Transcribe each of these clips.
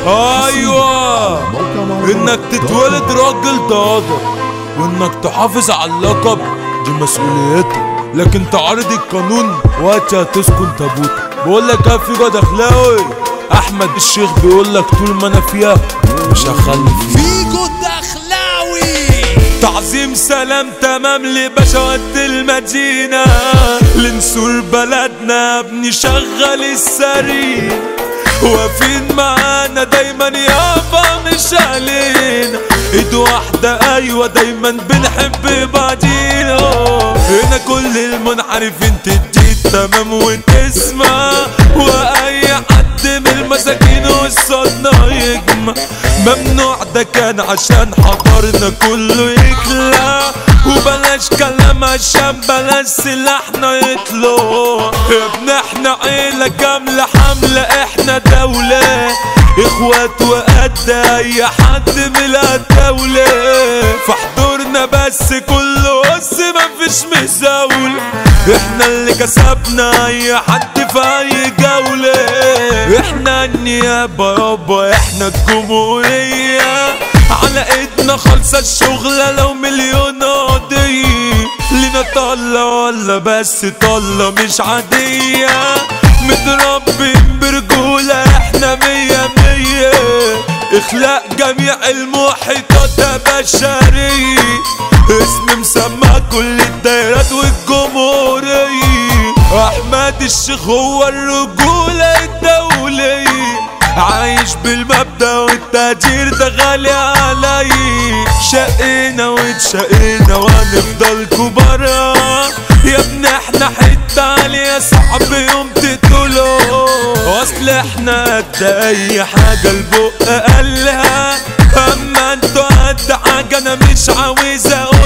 ايوه انك تتولد راجل ده قدر وانك تحافظ على اللقب دي مسؤوليتك لكن تعارض القانون وقت هتسكن تابوت بقول لك يا فيجا دخلاوي احمد الشيخ بيقول لك طول ما انا فيها مش هخلف فيجو الدخلاوي تعظيم سلام تمام لبشوات المدينة لنسور بلدنا بنشغل السرير واقفين معانا دايما يابا مش علينا ايد واحدة ايوه دايما بنحب بعضينا هنا كل المنحرفين تدي تمام وتسمع واي حد من المساكين والصدنا يجمع ممنوع ده كان عشان حضرنا كله يخلع وبلاش كلام عشان بلاش سلاحنا يطلع يا ابن احنا عيلة كاملة حملة احنا دولة اخوات وقد اي حد من الدولة فاحضرنا بس كله بس مفيش مزاول احنا اللي كسبنا اي حد في اي جولة احنا النيابة يابا احنا الجمهورية على ايدنا خالصة الشغلة لو مليون قضية لينا طلة ولا بس طلة مش عادية متربين برجولة احنا مية مية اخلاق جميع المحيطات يا بشرية اسم مسمى كل الدايرات والجمهورية احمد الشيخ هو الرجولة الدولية عايش بالمبدأ والتأجير ده غالي علي شقينا واتشقينا وهنفضل كبارا يا ابني احنا حتة عالية صعب يوم تقتلوا اصل احنا قد اي حاجة البق قالها اما انتوا قد حاجة انا مش عاوز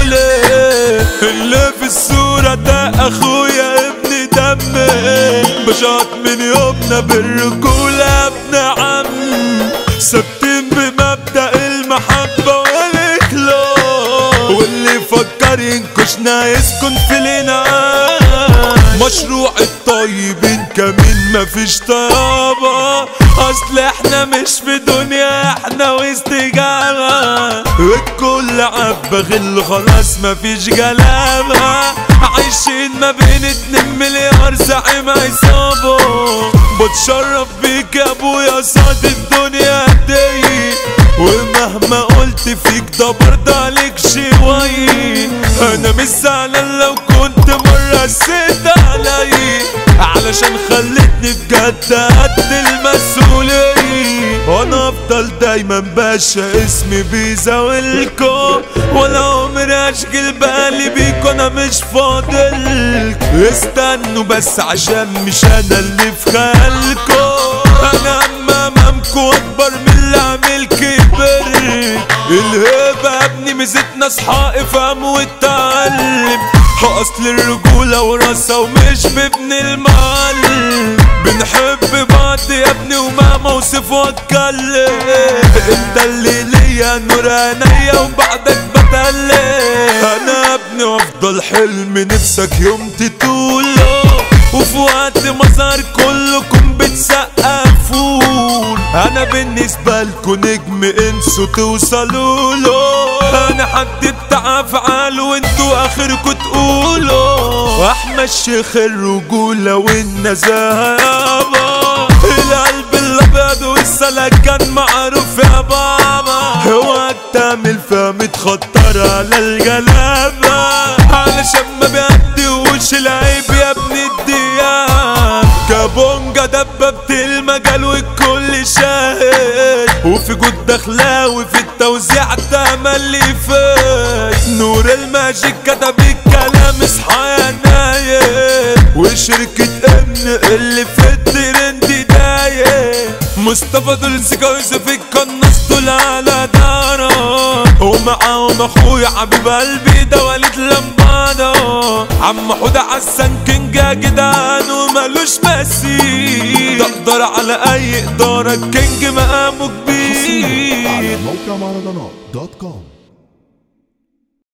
اقولها اللي في الصورة ده اخويا ابن دمي بشاط من يومنا بالرجولة ابن عم ثابتين بمبدأ المحبة والإخلاص واللي يفكر ينكشنا يسكن في الإنعام مشروع الطيبين كمين مفيش طيابة أصل احنا مش في دنيا احنا واستجابة الكل عبى غل خلاص مفيش جلابة عايشين ما بين اتنين مليار زعيم عصابة بتشرف بيك يا ابويا صاد الدنيا دي ومهما قلت فيك ده برضه عليك شوي انا مش زعلان لو كنت مرة سيت علي علشان خلتني بجد قد المسؤولية وانا افضل دايما باشا اسمي بيزاولكم ولا عمري اشغل بالي بيكوا انا مش فاضلك استنوا بس عشان مش انا اللي في خيالكم انا امامكم اكبر من اللي عامل كبر الهبة يا ابني ميزتنا اصحى افهم واتعلم اصل الرجولة وراسة ومش بابن المعلم بنحب بعض يا ابني ومهما اوصف واتكلم انت اللي ليا نور عينيا وبعدك بتكلم انا ابني وافضل حلم نفسك يوم تطوله وفي وقت مظهر كلكم بتسقفون انا بالنسبة لكم نجم انسوا توصلوا له انا حد بتاع افعال وانتوا اخركم تقولوا احمد الشيخ الرجولة والنزاهة يابا القلب الابيض والسلك كان معروف يا بابا هو تعمل فيها متخطر على الجلابة علشان ما بيعديوش العيب يا ابن الدياب كابونجا دببت المجال والكل شاهد وفي جود دخلاوي في التوزيع تملي فات نور الماجيك كتب الكلام اصحى يا نايم وشركة امن اللي في الترند دايم مصطفى دول سيكا يوسف القناص دول على دارا ومعاهم اخويا حبيب قلبي ده وليد لمبادة عم حودة حسن كينج يا جدعان ومالوش مثيل تقدر على اي ادارة الكينج مقامه كبير على موقع مهرجانات دوت كوم